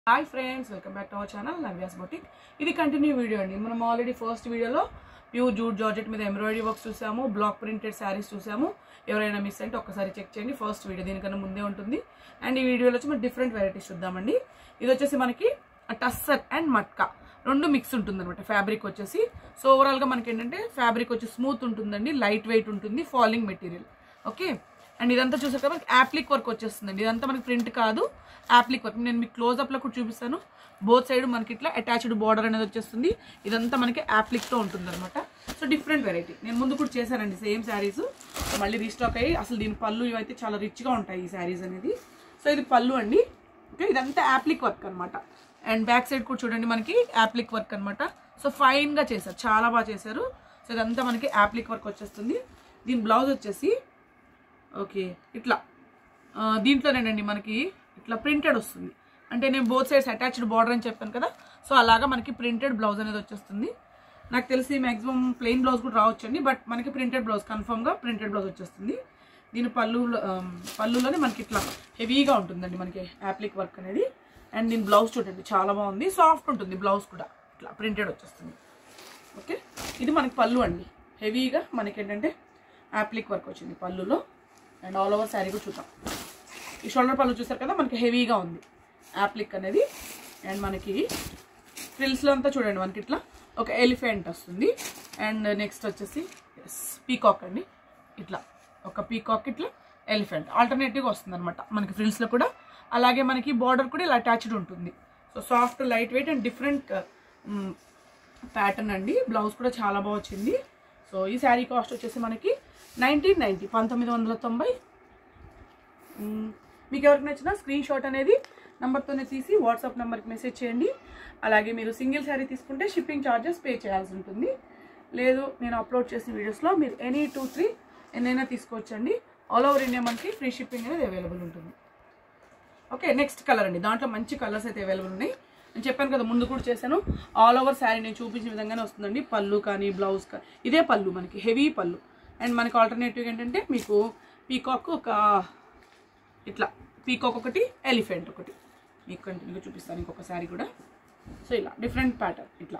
Hi friends welcome back to our channel Navya's boutique ఇది continue video అండి మనం already first వీడియోలో ప్యూర్ జూట్ జార్జెట్ మీద ఎంబ్రాయిడరీ వర్క్స్ చూసాము బ్లాక్ ప్రింటెడ్ శారీస్ చూసాము ఎవరైనా మిస్ అంటే ఒక్కసారి చెక్ చేయండి ఫస్ట్ వీడియో దీనికన్నా ముందే ఉంటుంది అండ్ ఈ వీడియోలో వచ్చి మనం డిఫరెంట్ వెరైటీస్ చూద్దామండి ఇది వచ్చేసి మనకి టస్సర్ అండ్ మట్కా రెండు మిక్స్ ఉంటుంది అనమాట ఫ్యాబ్రిక్ వచ్చేసి సో ఓవరాల్గా మనకి ఏంటంటే ఫ్యాబ్రిక్ వచ్చి స్మూత్ ఉంటుందండి లైట్ వెయిట్ ఉంటుంది ఫాలింగ్ మెటీరియల్ ఓకే అండ్ ఇదంతా చూసాక మనకి యాప్లిక్ వర్క్ వచ్చేస్తుందండి ఇదంతా మనకి ప్రింట్ కాదు యాప్లిక్ వర్క్ నేను మీకు క్లోజ్అప్లో కూడా చూపిస్తాను బోత్ సైడ్ మనకి ఇట్లా అటాచ్డ్ బార్డర్ అనేది వచ్చేస్తుంది ఇదంతా మనకి యాప్లిక్తో ఉంటుంది అనమాట సో డిఫరెంట్ వెరైటీ నేను ముందు కూడా చేశానండి సేమ్ శారీస్ మళ్ళీ రీస్టాక్ అయ్యి అసలు దీని పళ్ళు ఇవైతే చాలా రిచ్గా ఉంటాయి ఈ శారీస్ అనేది సో ఇది పళ్ళు అండి ఓకే ఇదంతా యాప్లిక్ వర్క్ అనమాట అండ్ బ్యాక్ సైడ్ కూడా చూడండి మనకి యాప్లిక్ వర్క్ అనమాట సో ఫైన్గా చేశారు చాలా బాగా చేశారు సో ఇదంతా మనకి యాప్లిక్ వర్క్ వచ్చేస్తుంది దీని బ్లౌజ్ వచ్చేసి ఓకే ఇట్లా ఆ, దీంట్లోనేనండి మనకి ఇట్లా ప్రింటెడ్ వస్తుంది అంటే నేను బోత్ సైడ్స్ అటాచ్డ్ బార్డర్ అని చెప్పాను కదా సో అలాగా మనకి ప్రింటెడ్ బ్లౌజ్ అనేది వచ్చేస్తుంది నాకు తెలిసి మ్యాక్సిమం ప్లెయిన్ బ్లౌజ్ కూడా రావచ్చండి బట్ మనకి ప్రింటెడ్ బ్లౌజ్ కన్ఫర్మ్గా ప్రింటెడ్ బ్లౌజ్ వచ్చేస్తుంది దీని పళ్ళు పళ్ళులోనే మనకి ఇట్లా హెవీగా ఉంటుందండి మనకి యాప్లిక్ వర్క్ అనేది అండ్ దీని బ్లౌజ్ చూడండి చాలా బాగుంది సాఫ్ట్ ఉంటుంది బ్లౌజ్ కూడా ఇట్లా ప్రింటెడ్ వచ్చేస్తుంది ఓకే ఇది మనకి పళ్ళు అండి హెవీగా మనకి ఏంటంటే యాప్లిక్ వర్క్ వచ్చింది పళ్ళులో అండ్ ఆల్ ఓవర్ శారీ కూడా చూద్దాం ఈ షోల్డర్ పళ్ళు చూసారు కదా మనకి హెవీగా ఉంది యాప్లిక్ అనేది అండ్ మనకి ఫ్రిల్స్లో అంతా చూడండి మనకి ఇట్లా ఒక ఎలిఫెంట్ వస్తుంది అండ్ నెక్స్ట్ వచ్చేసి ఎస్ పీకాక్ అండి ఇట్లా ఒక పీకాక్ ఇట్లా ఎలిఫెంట్ ఆల్టర్నేటివ్గా వస్తుంది అనమాట మనకి ఫ్రిల్స్లో కూడా అలాగే మనకి బార్డర్ కూడా ఇలా అటాచ్డ్ ఉంటుంది so soft light weight and different pattern అండి బ్లౌజ్ కూడా చాలా బాగా వచ్చింది సో ఈ శారీ కాస్ట్ వచ్చేసి మనకి నైన్టీన్ నైంటీ పంతొమ్మిది వందల తొంభై మ్మ్. మీకు ఎవరికి నచ్చిన స్క్రీన్ షాట్ అనేది నెంబర్తోనే తీసి వాట్సాప్ నెంబర్కి మెసేజ్ చేయండి అలాగే మీరు సింగిల్ శారీ తీసుకుంటే షిప్పింగ్ ఛార్జెస్ పే చేయాల్సి ఉంటుంది లేదు నేను అప్లోడ్ చేసిన వీడియోస్లో మీరు ఎనీ టూ త్రీ ఎన్నైనా తీసుకోవచ్చండి ఆల్ ఓవర్ ఇండియా మనకి ఫ్రీ షిప్పింగ్ అనేది అవైలబుల్ ఉంటుంది ఓకే నెక్స్ట్ కలర్ అండి దాంట్లో మంచి కలర్స్ అయితే అవైలబుల్ ఉన్నాయి నేను చెప్పాను కదా ముందు కూడా చేశాను ఆల్ ఓవర్ శారీ నేను చూపించిన విధంగానే వస్తుందండి పళ్ళు కానీ బ్లౌజ్ కానీ ఇదే పళ్ళు మనకి హెవీ పళ్ళు అండ్ మనకి ఆల్టర్నేటివ్ ఏంటంటే మీకు పీకాక్ ఒక ఇట్లా పీకాక్ ఒకటి ఎలిఫెంట్ ఒకటి మీకు కంటిన్యూగా చూపిస్తాను ఇంకొక శారీ కూడా సో ఇలా డిఫరెంట్ ప్యాటర్న్ ఇట్లా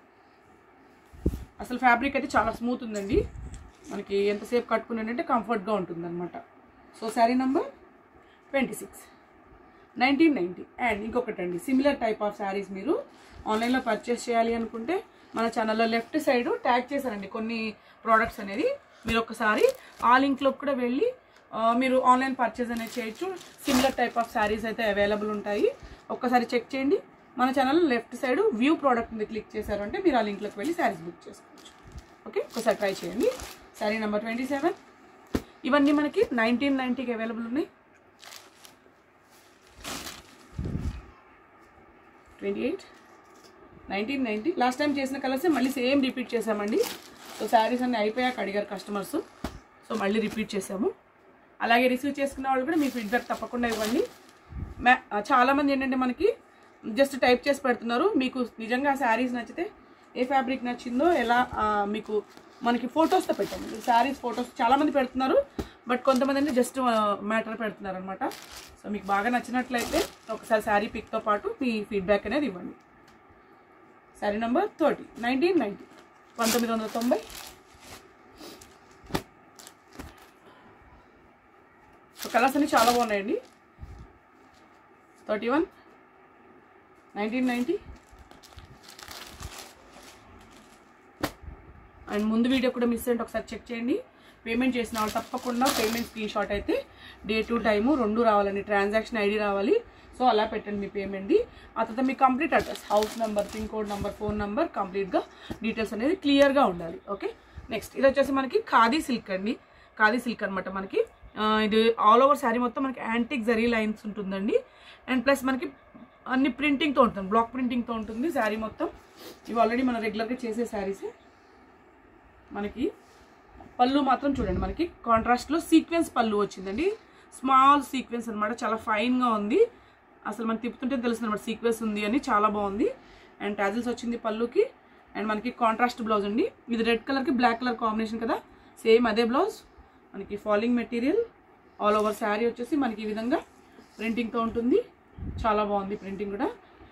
అసలు ఫ్యాబ్రిక్ అయితే చాలా స్మూత్ ఉందండి మనకి ఎంతసేపు కట్టుకునేటంటే కంఫర్ట్గా ఉంటుంది అనమాట so sari number twenty six nineteen ninety and ఇంకొకటి అండి సిమిలర్ టైప్ ఆఫ్ శారీస్ మీరు ఆన్లైన్లో పర్చేస్ చేయాలి అనుకుంటే మన ఛానల్లో లెఫ్ట్ సైడ్ ట్యాగ్ చేశారండి కొన్ని ప్రోడక్ట్స్ అనేది మీరు ఒకసారి ఆ లింక్లో కూడా వెళ్ళి ఆ, మీరు ఆన్లైన్ పర్చేస్ అనేది చేయొచ్చు సిమిలర్ టైప్ ఆఫ్ శారీస్ అయితే అవైలబుల్ ఉంటాయి ఒక్కసారి చెక్ చేయండి మన ఛానల్లో లెఫ్ట్ సైడ్ వ్యూ ప్రోడక్ట్ మీద క్లిక్ చేశారు అంటే మీరు ఆ లింక్లోకి వెళ్ళి శారీస్ బుక్ చేసుకోవచ్చు ఓకే ఒకసారి ట్రై చేయండి శారీ నెంబర్ ట్వంటీ సెవెన్ ఇవన్నీ మనకి నైన్టీన్ నైంటీకి అవైలబుల్ ఉన్నాయి twenty eight nineteen ninety last time చేసిన కలర్సే మళ్ళీ సేమ్ రిపీట్ చేసామండి సో శారీస్ అన్నీ అయిపోయాక అడిగారు కస్టమర్స్ సో మళ్ళీ రిపీట్ చేసాము అలాగే రిసీవ్ చేసుకున్న వాళ్ళు కూడా మీ ఫీడ్బ్యాక్ తప్పకుండా ఇవ్వండి మ్యా చాలామంది ఏంటంటే మనకి జస్ట్ టైప్ చేసి పెడుతున్నారు మీకు నిజంగా శారీస్ నచ్చితే ఏ ఫ్యాబ్రిక్ నచ్చిందో ఎలా ఆ, మీకు మనకి ఫొటోస్తో పెట్టండి శారీస్ ఫొటోస్ చాలామంది పెడుతున్నారు బట్ కొంతమంది అంటే జస్ట్ మ్యాటర్ పెడుతున్నారు అనమాట సో మీకు బాగా నచ్చినట్లయితే ఒకసారి శారీ పిక్తో పాటు మీ ఫీడ్బ్యాక్ అనేది ఇవ్వండి sari number thirty nineteen ninety పంతొమ్మిది వందల తొంభై సో కలర్స్ అన్ని చాలా బాగున్నాయండి thirty one nineteen ninety and ముందు వీడియో కూడా మిస్ అయ్యంటే ఒకసారి చెక్ చేయండి పేమెంట్ చేసిన వాళ్ళు తప్పకుండా పేమెంట్ స్క్రీన్ షాట్ అయితే డే టు టైము రెండు రావాలండి ట్రాన్సాక్షన్ ఐడి రావాలి సో అలా పెట్టండి మీ పేమెంట్ది ఆ తర్వాత మీ complete address house number pin code number phone number కంప్లీట్గా డీటెయిల్స్ అనేది క్లియర్గా ఉండాలి ఓకే నెక్స్ట్ ఇది వచ్చేసి మనకి ఖాదీ సిల్క్ అండి ఖాదీ సిల్క్ అనమాట మనకి ఆ, ఇది ఆల్ ఓవర్ శారీ మొత్తం మనకి యాంటిక్ జరీ లైన్స్ ఉంటుందండి అండ్ ప్లస్ మనకి అన్ని ప్రింటింగ్తో ఉంటుంది బ్లాక్ ప్రింటింగ్తో ఉంటుంది శారీ మొత్తం ఇవి ఆల్రెడీ మనం రెగ్యులర్గా చేసే శారీసే మనకి పళ్ళు మాత్రం చూడండి మనకి కాంట్రాస్ట్లో సీక్వెన్స్ పళ్ళు వచ్చిందండి స్మాల్ సీక్వెన్స్ అనమాట చాలా ఫైన్గా ఉంది అసలు మనకి తిప్పుతుంటే తెలుస్తుంది అనమాట సీక్వెన్స్ ఉంది అని చాలా బాగుంది అండ్ టాజిల్స్ వచ్చింది పళ్ళుకి అండ్ మనకి కాంట్రాస్ట్ బ్లౌజ్ అండి ఇది రెడ్ కలర్కి బ్లాక్ కలర్ కాంబినేషన్ కదా సేమ్ అదే బ్లౌజ్ మనకి falling material all over sari వచ్చేసి మనకి ఈ విధంగా ప్రింటింగ్తో ఉంటుంది చాలా బాగుంది ప్రింటింగ్ కూడా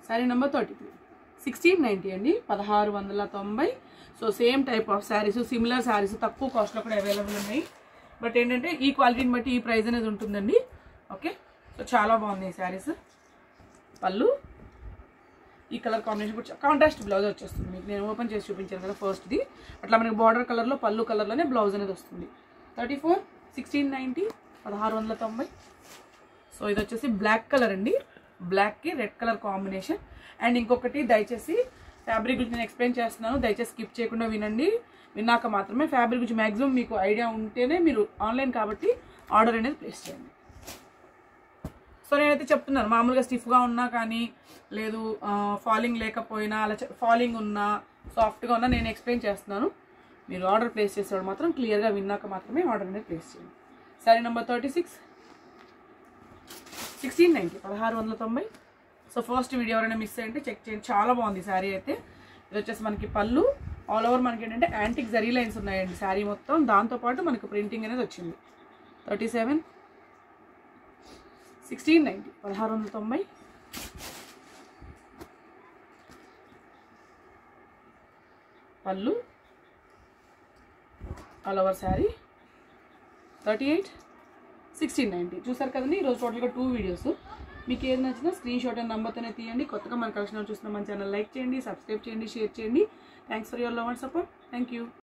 sari number thirty three sixteen ninety అండి పదహారు వందల తొంభై so same type of saris similar saris తక్కువ కాస్ట్లో కూడా అవైలబుల్ ఉన్నాయి బట్ ఏంటంటే ఈ క్వాలిటీని బట్టి ఈ ప్రైస్ అనేది ఉంటుందండి ఓకే సో చాలా బాగుంది ఈ శారీస్ పళ్ళు ఈ కలర్ కాంబినేషన్ కూడా కాంట్రాస్ట్ బ్లౌజ్ వచ్చేస్తుంది మీకు నేను ఓపెన్ చేసి చూపించాను కదా ఫస్ట్ది అట్లా మనకి బార్డర్ కలర్లో పళ్ళు కలర్లోనే బ్లౌజ్ అనేది వస్తుంది థర్టీ ఫోర్ సిక్స్టీన్ నైంటీ పదహారు వందల తొంభై సో ఇది వచ్చేసి బ్లాక్ కలర్ అండి బ్లాక్కి రెడ్ కలర్ కాంబినేషన్ అండ్ ఇంకొకటి దయచేసి ఫ్యాబ్రిక్ గురించి నేను ఎక్స్ప్లెయిన్ చేస్తున్నాను దయచేసి స్కిప్ చేయకుండా వినండి విన్నాక మాత్రమే ఫ్యాబ్రిక్ గురించి మ్యాక్సిమం మీకు ఐడియా ఉంటేనే మీరు ఆన్లైన్ కాబట్టి ఆర్డర్ అనేది ప్లేస్ చేయండి సో నేనైతే చెప్తున్నాను మామూలుగా స్టిఫ్గా ఉన్నా కానీ లేదు ఫాలింగ్ లేకపోయినా అలా ఫాలింగ్ ఉన్నా సాఫ్ట్గా ఉన్నా నేను ఎక్స్ప్లెయిన్ చేస్తున్నాను మీరు ఆర్డర్ ప్లేస్ చేసేవాడు మాత్రం క్లియర్గా విన్నాక మాత్రమే ఆర్డర్ అనేది ప్లేస్ చేయండి sari number thirty six sixteen ninety పదహారు వందల తొంభై సో ఫస్ట్ వీడియో ఎవరైనా మిస్ అయ్యంటే చెక్ చేయండి చాలా బాగుంది శారీ అయితే ఇది వచ్చేసి మనకి పళ్ళు ఆల్ ఓవర్ మనకి ఏంటంటే యాంటిక్ జరీ లైన్స్ ఉన్నాయండి శారీ మొత్తం దాంతోపాటు మనకు ప్రింటింగ్ అనేది వచ్చింది థర్టీ సెవెన్ సిక్స్టీన్ నైంటీ పదహారు వందల తొంభై పళ్ళు all over sari thirty eight sixteen ninety చూసారు కదండి ఈరోజు టోటల్గా టూ వీడియోస్ మీకు ఏది నచ్చినా స్క్రీన్ షాట్ అండ్ నెంబర్తోనే తీయండి కొత్తగా మన కలెక్షన్ చూస్తున్న మన ఛానల్ లైక్ చేయండి సబ్స్క్రైబ్ చేయండి షేర్ చేయండి thanks for your love and support thank you